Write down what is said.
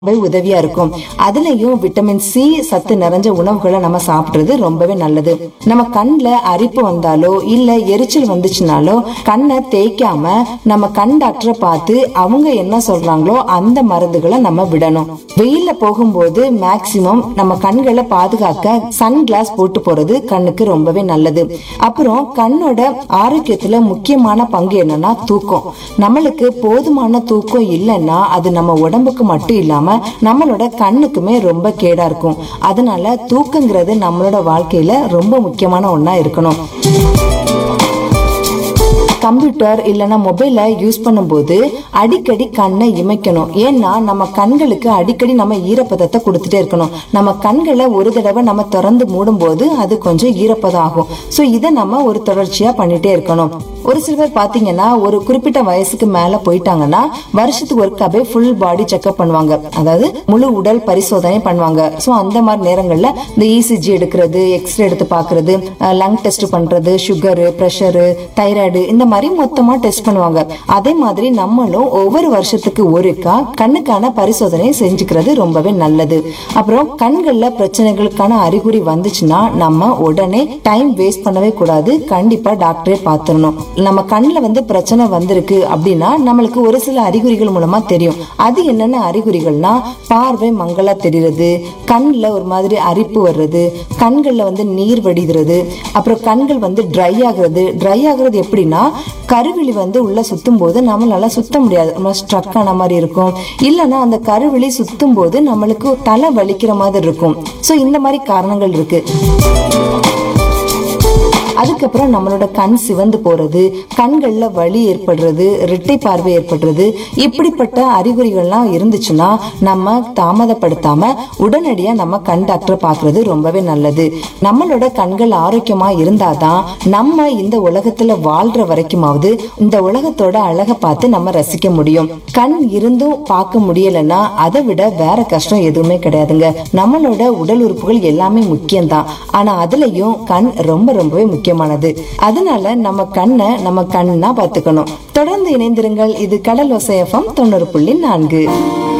ரொம்பவே உதவியா இருக்கும் அதுலயும் விட்டமின் சி சத்து நிறைஞ்ச உணவுகளை நம்ம சாப்பிடுறது ரொம்பவே நல்லது நம்ம கண்ணுல அரிப்பு வந்தாலோ இல்ல எரிச்சல் வந்துச்சுனாலோ கண்ணை தேய்க்காம நம்ம கண் டாக்டரை பார்த்து அவங்க என்ன சொல்றாங்களோ அந்த மருந்துகளை நம்ம விடணும் வெயில்ல போகும்போது மேக்சிமம் நம்ம கண்களை பாதுகாக்க சன் கிளாஸ் போட்டு போறது கண்ணுக்கு ரொம்பவே நல்லது அப்புறம் கண்ணோட ஆரோக்கியத்துல முக்கியமான பங்கு என்னன்னா தூக்கம் நம்மளுக்கு போதுமான தூக்கம் இல்லைன்னா அது நம்ம உடம்புக்கு மட்டும் இல்லாம நம்மளோட கண்ணுக்குமே ரொம்ப கேடா இருக்கும் அதனால தூக்கங்கிறது நம்மளோட வாழ்க்கையில ரொம்ப முக்கியமான ஒண்ணா இருக்கணும் கம்ப்யூட்டர் இல்லைன்னா மொபைலை யூஸ் பண்ணும்போது அடிக்கடி கண்ணை இமைக்கணும் ஏன்னா நம்ம கண்களுக்கு அடிக்கடி நம்ம ஈரப்பதத்தை கொடுத்துட்டே இருக்கணும் நம்ம கண்களை ஒரு தடவை நம்ம திறந்து மூடும்போது அது கொஞ்சம் ஈரப்பதம் ஆகும் ஸோ இதை நம்ம ஒரு தொடர்ச்சியா பண்ணிட்டே இருக்கணும் ஒரு சில பேர் பாத்தீங்கன்னா ஒரு குறிப்பிட்ட வயசுக்கு மேல போயிட்டாங்கன்னா வருஷத்துக்கு ஒருக்காவே ஃபுல் பாடி செக்அப் பண்ணுவாங்க அதாவது முழு உடல் பரிசோதனை பண்ணுவாங்க ஸோ அந்த மாதிரி நேரங்கள்ல இந்த இசிஜி எடுக்கிறது எக்ஸ்ரே எடுத்து பாக்குறது லங் டெஸ்ட் பண்றது சுகரு ப்ரெஷரு தைராய்டு இந்த மாதிரி மொத்தமா டெஸ்ட் பண்ணுவாங்க அதே மாதிரி நம்மளும் ஒவ்வொரு வருஷத்துக்கு ஒருக்கா கண்ணுக்கான பரிசோதனை செஞ்சுக்கிறது ரொம்பவே நல்லது அப்புறம் கண்கள்ல பிரச்சனைகளுக்கான அறிகுறி வந்துச்சுன்னா நம்ம உடனே டைம் வேஸ்ட் பண்ணவே கூடாது கண்டிப்பா டாக்டரே பார்த்துடணும் நம்ம கண்ணுல வந்து பிரச்சனை வந்திருக்கு அப்படின்னா நம்மளுக்கு ஒரு சில அறிகுறிகள் மூலமா தெரியும் அது என்னென்ன அறிகுறிகள்னா பார்வை மங்களா தெரியுறது கண்ணுல ஒரு மாதிரி அரிப்பு வர்றது கண்கள்ல வந்து நீர் வடிகிறது அப்புறம் கண்கள் வந்து ட்ரை ஆகுறது ட்ரை ஆகுறது எப்படின்னா கருவிழி வந்து உள்ள சுத்தும் போது நம்மளால சுத்த முடியாது நம்ம ஸ்ட்ரக் ஆன மாதிரி இருக்கும் இல்லைன்னா அந்த கருவிழி சுத்தும் போது நம்மளுக்கு தலை வலிக்கிற மாதிரி இருக்கும் ஸோ இந்த மாதிரி காரணங்கள் இருக்கு அதுக்கப்புறம் நம்மளோட கண் சிவந்து போறது கண்கள்ல வலி ஏற்படுறது இரட்டை பார்வை ஏற்படுறது இப்படிப்பட்ட அறிகுறிகள்லாம் இருந்துச்சுன்னா நம்ம தாமதப்படுத்தாம உடனடியா நம்ம கண் டாக்டரை பார்க்கிறது ரொம்பவே நல்லது நம்மளோட கண்கள் ஆரோக்கியமா இருந்தாதான் நம்ம இந்த உலகத்துல வாழ்ற வரைக்குமாவது இந்த உலகத்தோட அழகை பார்த்து நம்ம ரசிக்க முடியும் கண் இருந்தும் பார்க்க முடியலன்னா அதை விட வேற கஷ்டம் எதுவுமே கிடையாதுங்க நம்மளோட உடல் உறுப்புகள் எல்லாமே முக்கியம்தான் ஆனா அதுலயும் கண் ரொம்ப ரொம்பவே முக்கியமானது அதனால நம்ம கண்ணை நம்ம கண்ணா பார்த்துக்கணும் தொடர்ந்து இணைந்திருங்கள் இது கடல் ஒசையஃபம் தொண்ணூறு புள்ளி நான்கு